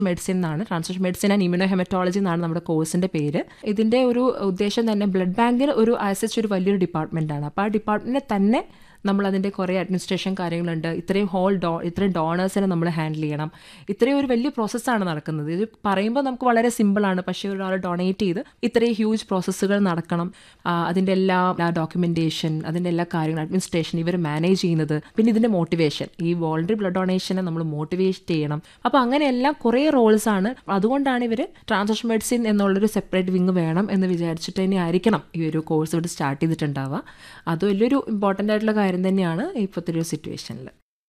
Medicine എന്നാണ് translation medicine and immunohaematology എന്നാണ് നമ്മുടെ കോഴ്സിന്റെ പേര് ഇതിന്റെ ഒരു ഉദ്ദേശം തന്നെ ബ്ലഡ് ബാങ്കിന് ഒരു ആസച്ച് ഒരു വലിയൊരു ഡിപ്പാർട്ട്മെന്റ് ആണ് അപ്പോൾ ആ ഡിപ്പാർട്ട്മെന്റിനെ തന്നെ നമ്മൾ അതിൻ്റെ കുറേ അഡ്മിനിസ്ട്രേഷൻ കാര്യങ്ങളുണ്ട് ഇത്രയും ഹോൾ ഡോ ഇത്രയും ഡോണേഴ്സിനെ നമ്മൾ ഹാൻഡിൽ ചെയ്യണം ഇത്രയും ഒരു വലിയ പ്രോസസ്സാണ് നടക്കുന്നത് ഇത് പറയുമ്പോൾ നമുക്ക് വളരെ സിമ്പിളാണ് പക്ഷേ ഒരാൾ ഡൊണേറ്റ് ചെയ്ത് ഇത്രയും ഹ്യൂജ് പ്രോസസ്സുകൾ നടക്കണം ആ, അതിൻ്റെ എല്ലാ ഡോക്യുമെൻറ്റേഷൻ അതിൻ്റെ എല്ലാ കാര്യങ്ങളും അഡ്മിനിസ്ട്രേഷൻ ഇവർ മാനേജ് ചെയ്യുന്നത് പിന്നെ ഇതിൻ്റെ മോട്ടിവേഷൻ ഈ വോളണ്ടറി ബ്ലഡ് ഡൊണേഷനെ നമ്മൾ മോട്ടിവേറ്റ് ചെയ്യണം അപ്പോൾ അങ്ങനെയെല്ലാം കുറേ റോൾസ് ആണ് അതുകൊണ്ടാണ് ഇവർ ട്രാൻസ്ലേഷൻ മെഡിസിൻ എന്നുള്ളൊരു സെപ്പറേറ്റ് വിങ് വേണം എന്ന് വിചാരിച്ചിട്ട് തന്നെ ആയിരിക്കണം ഈ ഒരു കോഴ്സ് ഇവിടെ സ്റ്റാർട്ട് ചെയ്തിട്ടുണ്ടാവുക അത് വലിയൊരു ഇമ്പോർട്ടൻ്റ് ആയിട്ടുള്ള കാര്യം തന്നെയാണ് ഇപ്പോഴത്തെ ഒരു സിറ്റുവേഷനിൽ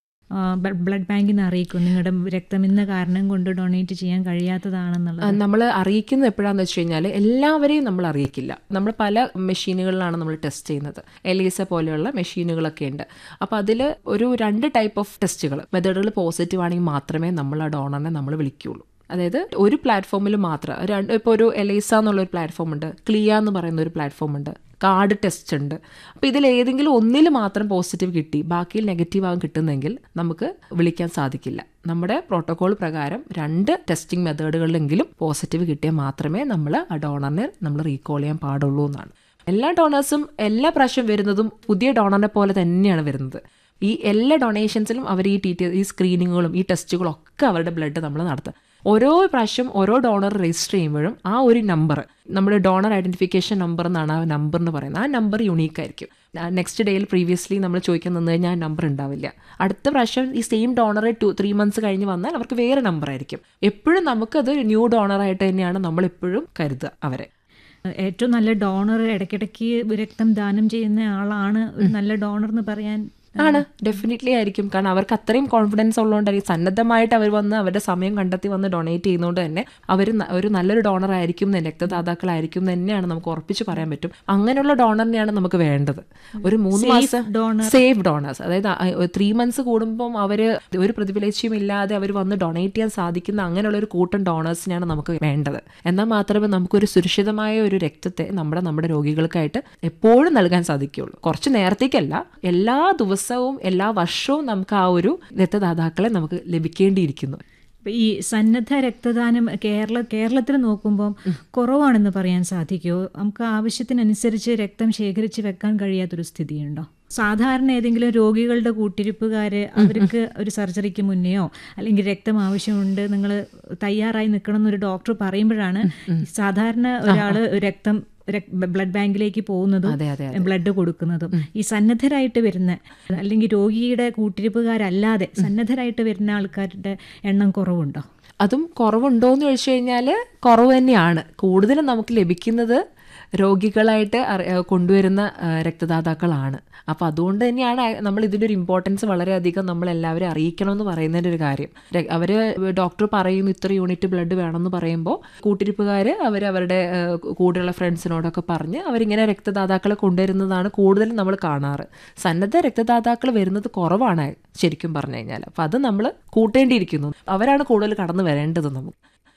ബ്ലഡ് ബാങ്കിൽ നിന്ന് അറിയിക്കും നിങ്ങളുടെ രക്തം ഇന്ന കാരണം കൊണ്ട് ഡൊണേറ്റ് ചെയ്യാൻ കഴിയാത്തതാണെന്നുള്ളത് നമ്മൾ അറിയിക്കുന്നത് എപ്പോഴാന്ന് വെച്ച് കഴിഞ്ഞാൽ എല്ലാവരെയും നമ്മൾ അറിയിക്കില്ല നമ്മൾ പല മെഷീനുകളിലാണ് നമ്മൾ ടെസ്റ്റ് ചെയ്യുന്നത് എലീസ പോലെയുള്ള മെഷീനുകളൊക്കെ ഉണ്ട് അപ്പോൾ അതിൽ ഒരു രണ്ട് ടൈപ്പ് ഓഫ് ടെസ്റ്റുകൾ മെത്തേഡുകൾ പോസിറ്റീവ് ആണെങ്കിൽ മാത്രമേ നമ്മൾ ആ ഡോണറിനെ നമ്മൾ വിളിക്കുകയുള്ളൂ അതായത് ഒരു പ്ലാറ്റ്ഫോമിൽ മാത്രം രണ്ട് ഇപ്പോൾ ഒരു എലൈസ എന്നുള്ള ഒരു പ്ലാറ്റ്ഫോം ഉണ്ട് ക്ലിയ എന്ന് പറയുന്ന ഒരു പ്ലാറ്റ്ഫോം ഉണ്ട് കാർഡ് ടെസ്റ്റ് ഉണ്ട് അപ്പോൾ ഇതിൽ ഏതെങ്കിലും ഒന്നിൽ മാത്രം പോസിറ്റീവ് കിട്ടി ബാക്കിയിൽ നെഗറ്റീവ് ആകും കിട്ടുന്നെങ്കിൽ നമുക്ക് വിളിക്കാൻ സാധിക്കില്ല നമ്മുടെ പ്രോട്ടോകോൾ പ്രകാരം രണ്ട് ടെസ്റ്റിംഗ് മെത്തേഡുകളിലെങ്കിലും പോസിറ്റീവ് കിട്ടിയാൽ മാത്രമേ നമ്മൾ ആ ഡോണറിനെ നമ്മൾ റീകോൾ ചെയ്യാൻ പാടുള്ളൂ എന്നാണ് എല്ലാ ഡോണേഴ്സും എല്ലാ പ്രാവശ്യം വരുന്നതും പുതിയ ഡോണറിനെ പോലെ തന്നെയാണ് വരുന്നത് ഈ എല്ലാ ഡൊണേഷൻസിലും അവർ ഈ ടി ടി ഈ സ്ക്രീനിങ്ങുകളും ഈ ടെസ്റ്റുകളും ഒക്കെ അവരുടെ ബ്ലഡ് നമ്മൾ നടത്തുക ഓരോ പ്രാവശ്യം ഓരോ ഡോണർ രജിസ്റ്റർ ചെയ്യുമ്പോഴും ആ ഒരു നമ്പർ നമ്മുടെ ഡോണർ ഐഡന്റിഫിക്കേഷൻ നമ്പർ എന്നാണ് ആ നമ്പർ എന്ന് പറയുന്നത് ആ നമ്പർ യുണീക്ക് ആയിരിക്കും നെക്സ്റ്റ് ഡേയിൽ പ്രീവിയസ്ലി നമ്മൾ ചോദിക്കാൻ നിന്ന് കഴിഞ്ഞാൽ ആ നമ്പർ ഉണ്ടാവില്ല അടുത്ത പ്രാവശ്യം ഈ same donor two three months കഴിഞ്ഞ് വന്നാൽ അവർക്ക് വേറെ നമ്പർ ആയിരിക്കും എപ്പോഴും നമുക്കത് ന്യൂ ഡോണറായിട്ട് തന്നെയാണ് നമ്മൾ എപ്പോഴും കരുതുക അവരെ ഏറ്റവും നല്ല ഡോണർ ഇടയ്ക്കിടയ്ക്ക് രക്തം ദാനം ചെയ്യുന്ന ആളാണ് ഒരു നല്ല ഡോണർ എന്ന് പറയാൻ ആണ് ഡെഫിനറ്റ്ലി ആയിരിക്കും കാരണം അവർക്ക് അത്രയും കോൺഫിഡൻസ് ഉള്ളതുകൊണ്ടായിരിക്കും സന്നദ്ധമായിട്ട് അവർ വന്ന് അവരുടെ സമയം കണ്ടെത്തി വന്ന് ഡൊണേറ്റ് ചെയ്യുന്നതുകൊണ്ട് തന്നെ അവർ ഒരു നല്ലൊരു ഡോണർ ആയിരിക്കും എന്ന് രക്തദാതാക്കളായിരിക്കും എന്ന് തന്നെയാണ് നമുക്ക് ഉറപ്പിച്ച് പറയാൻ പറ്റും അങ്ങനെയുള്ള ഡോണറിനെയാണ് നമുക്ക് വേണ്ടത് ഒരു മൂന്ന് മാസം donor. സേഫ് ഡോണേഴ്സ് അതായത് ത്രീ മന്ത്സ് കൂടുമ്പം അവർ ഒരു പ്രതിഫലേച്ഛയും ഇല്ലാതെ അവർ വന്ന് ഡൊണേറ്റ് ചെയ്യാൻ സാധിക്കുന്ന അങ്ങനെയുള്ള ഒരു കൂട്ടം ഡോണേഴ്സിനെയാണ് നമുക്ക് വേണ്ടത് എന്നാൽ മാത്രമേ നമുക്കൊരു സുരക്ഷിതമായ ഒരു രക്തത്തെ നമ്മുടെ നമ്മുടെ രോഗികൾക്കായിട്ട് എപ്പോഴും നൽകാൻ സാധിക്കുകയുള്ളൂ കുറച്ച് നേരത്തേക്കല്ല എല്ലാ ദിവസവും എല്ലാ വർഷവും നമുക്ക് ആ ഒരു രക്തദാതാക്കളെ നമുക്ക് ലഭിക്കേണ്ടിയിരിക്കുന്നു ഇപ്പൊ ഈ സന്നദ്ധ രക്തദാനം കേരള കേരളത്തിൽ നോക്കുമ്പോൾ കുറവാണെന്ന് പറയാൻ സാധിക്കുമോ നമുക്ക് ആവശ്യത്തിനനുസരിച്ച് രക്തം ശേഖരിച്ച് വെക്കാൻ കഴിയാത്തൊരു സ്ഥിതിയുണ്ടോ സാധാരണ ഏതെങ്കിലും രോഗികളുടെ കൂട്ടിരിപ്പുകാർ അവർക്ക് ഒരു സർജറിക്ക് മുന്നെയോ അല്ലെങ്കിൽ രക്തം ആവശ്യമുണ്ട് നിങ്ങൾ തയ്യാറായി നിൽക്കണം എന്നൊരു ഡോക്ടർ പറയുമ്പോഴാണ് സാധാരണ ഒരാൾ രക്തം ബ്ലഡ് ബാങ്കിലേക്ക് പോകുന്നതും അതെ അതെ ബ്ലഡ് കൊടുക്കുന്നതും ഈ സന്നദ്ധരായിട്ട് വരുന്ന അല്ലെങ്കിൽ രോഗിയുടെ കൂട്ടിരിപ്പുകാരല്ലാതെ സന്നദ്ധരായിട്ട് വരുന്ന ആൾക്കാരുടെ എണ്ണം കുറവുണ്ടോ അതും കുറവുണ്ടോ എന്ന് ചോദിച്ചു കഴിഞ്ഞാൽ കുറവ് തന്നെയാണ് കൂടുതലും നമുക്ക് ലഭിക്കുന്നത് രോഗികളായിട്ട് അറി- ഏഹ് കൊണ്ടുവരുന്ന ഏഹ് രക്തദാതാക്കളാണ് അപ്പോൾ അതുകൊണ്ട് തന്നെയാണ് നമ്മൾ ഇതിൻ്റെ ഒരു ഇമ്പോർട്ടൻസ് വളരെയധികം നമ്മൾ എല്ലാവരും അറിയിക്കണം എന്ന് പറയുന്നതിൻ്റെ ഒരു കാര്യം അവർ ഡോക്ടർ പറയുന്നു ഇത്ര യൂണിറ്റ് ബ്ലഡ് വേണമെന്ന് പറയുമ്പോൾ കൂട്ടിരിപ്പുകാർ അവർ അവരുടെ ഏഹ് കൂടെയുള്ള ഫ്രണ്ട്സിനോടൊക്കെ പറഞ്ഞ് അവരിങ്ങനെ രക്തദാതാക്കളെ കൊണ്ടുവരുന്നതാണ് കൂടുതലും നമ്മൾ കാണാറ് സന്നദ്ധ രക്തദാതാക്കൾ വരുന്നത് കുറവാണ് ശരിക്കും പറഞ്ഞു കഴിഞ്ഞാൽ അപ്പോൾ അത് നമ്മൾ കൂട്ടേണ്ടിയിരിക്കുന്നു അവരാണ് കൂടുതൽ കടന്നു വരേണ്ടത് നമുക്ക്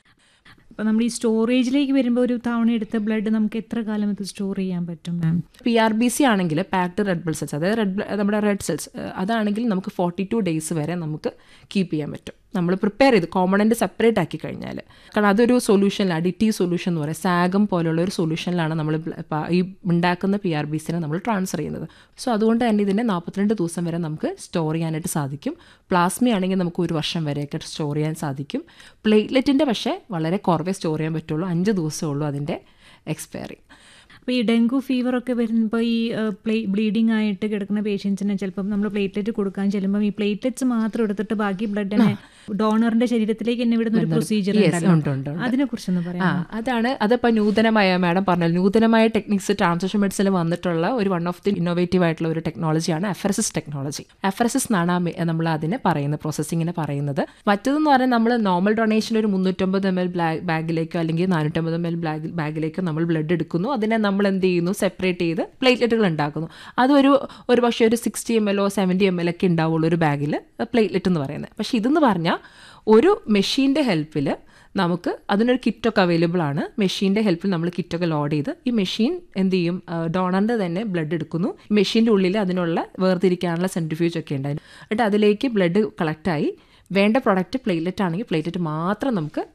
അപ്പോൾ നമ്മൾ ഈ സ്റ്റോറേജിലേക്ക് വരുമ്പോൾ ഒരു തവണ എടുത്ത ബ്ലഡ് നമുക്ക് എത്ര കാലം ഇത് സ്റ്റോർ ചെയ്യാൻ പറ്റും ma'am P R B C ആണെങ്കിൽ പാക്ഡ് റെഡ് ബ്ലഡ് സെൽസ് അതായത് റെഡ് നമ്മുടെ റെഡ് സെൽസ് അതാണെങ്കിൽ നമുക്ക് ഫോർട്ടി ടു ഡേയ്സ് വരെ നമുക്ക് കീപ്പ് ചെയ്യാൻ പറ്റും നമ്മൾ പ്രിപ്പയർ ചെയ്ത് കോമ്പണൻറ്റ് സെപ്പറേറ്റ് ആക്കി കഴിഞ്ഞാൽ കാരണം അതൊരു സൊല്യൂഷൻ അഡിറ്റീവ് സൊല്യൂഷൻ എന്ന് പറയും സാഗം പോലുള്ള ഒരു സൊല്യൂഷനിലാണ് നമ്മൾ ബ്ല- പ- ഈ ഉണ്ടാക്കുന്ന പി ആർ ബി സിനെ നമ്മൾ ട്രാൻസ്ഫർ ചെയ്യുന്നത് സോ അതുകൊണ്ട് തന്നെ ഇതിനെ നാൽപ്പത്തിരണ്ട് ദിവസം വരെ നമുക്ക് സ്റ്റോർ ചെയ്യാനായിട്ട് സാധിക്കും പ്ലാസ്മി ആണെങ്കിൽ നമുക്ക് ഒരു വർഷം വരെയൊക്കെ സ്റ്റോർ ചെയ്യാൻ സാധിക്കും പ്ലേറ്റ്ലെറ്റിൻ്റെ പക്ഷേ വളരെ കുറവേ സ്റ്റോർ ചെയ്യാൻ പറ്റുള്ളൂ അഞ്ച് ദിവസമേ ഉള്ളൂ അതിൻ്റെ എക്സ്പയറി അപ്പോൾ ഈ ഡെങ്കു ഫീവർ ഒക്കെ വരുമ്പോൾ ഈ പ്ലേ ബ്ലീഡിംഗ് ആയിട്ട് കിടക്കുന്ന പേഷ്യൻസിന് ചിലപ്പം നമ്മൾ പ്ലേറ്റ്ലെറ്റ് കൊടുക്കാൻ ചെല്ലുമ്പോൾ ഈ പ്ലേറ്റ്ലെറ്റ്സ് മാത്രം എടുത്തിട്ട് ബാക്കി ബ്ലഡിനെ ഡോണറിന്റെ ശരീരത്തിലേക്ക് തന്നെ വിടുന്ന ഒരു പ്രൊസീജിയർ Yes, ഉണ്ട്, ഉണ്ട്, ഉണ്ട്. അതിനെ കുറിച്ചൊന്ന് ആ പറയാം അതാണ് അതിപ്പോൾ നൂതനമായ മാഡം പറഞ്ഞത് നൂതനമായ ടെക്നിക്സ് ട്രാൻസ്ലേഷൻ മെഡിസിനിൽ വന്നിട്ടുള്ള ഒരു വൺ ഓഫ് ദി ഇന്നോവേറ്റീവ് ആയിട്ടുള്ള ഒരു ടെക്നോളജിയാണ് എഫറസിസ് ടെക്നോളജി എഫറസിസ് എന്നാണ് ആ മെ- നമ്മൾ അതിനെ പറയുന്നത് പ്രോസസ്സിങ്ങിനെ പറയുന്നത് മറ്റതെന്ന് പറഞ്ഞാൽ നമ്മൾ നോർമൽ ഡൊണേഷൻ ഒരു മുന്നൂറ്റമ്പത് എം എൽ ബാഗിലേക്കോ അല്ലെങ്കിൽ നാനൂറ്റമ്പത് എം എൽ ബാഗിലേക്കോ നമ്മൾ ബ്ലഡ് എടുക്കുന്നു അതിനെ നമ്മൾ എന്ത് ചെയ്യുന്നു സെപ്പറേറ്റ് ചെയ്ത് പ്ലേറ്റ്ലെറ്റുകൾ ഉണ്ടാക്കുന്നു അതൊരു ഒരു പക്ഷേ ഒരു sixty M L seventy M L ഒക്കെ ഉണ്ടാവുള്ളൂ ഒരു ബാഗിൽ പ്ലേറ്റ്ലെറ്റ് എന്ന് പറയുന്നത് പക്ഷേ ഇതെന്ന് പറഞ്ഞാൽ ഒരു മെഷീൻ്റെ ഹെൽപ്പിൽ നമുക്ക് അതിനൊരു കിറ്റൊക്കെ അവൈലബിൾ ആണ് മെഷീൻ്റെ ഹെൽപ്പിൽ നമ്മൾ കിറ്റൊക്കെ ലോഡ് ചെയ്ത് ഈ മെഷീൻ എന്ത് ചെയ്യും ഡോണറിൻ്റെ തന്നെ ബ്ലഡ് എടുക്കുന്നു മെഷീൻ്റെ ഉള്ളിൽ അതിനുള്ള വേർതിരിക്കാനുള്ള സെൻട്രിഫ്യൂജ് ഒക്കെ ഉണ്ടായിരുന്നു എന്നിട്ട് അതിലേക്ക് ബ്ലഡ് കളക്റ്റായി വേണ്ട പ്രൊഡക്റ്റ് പ്ലേറ്റ്ലെറ്റ് ആണെങ്കിൽ പ്ലേറ്റ്ലെറ്റ് മാത്രം നമുക്ക്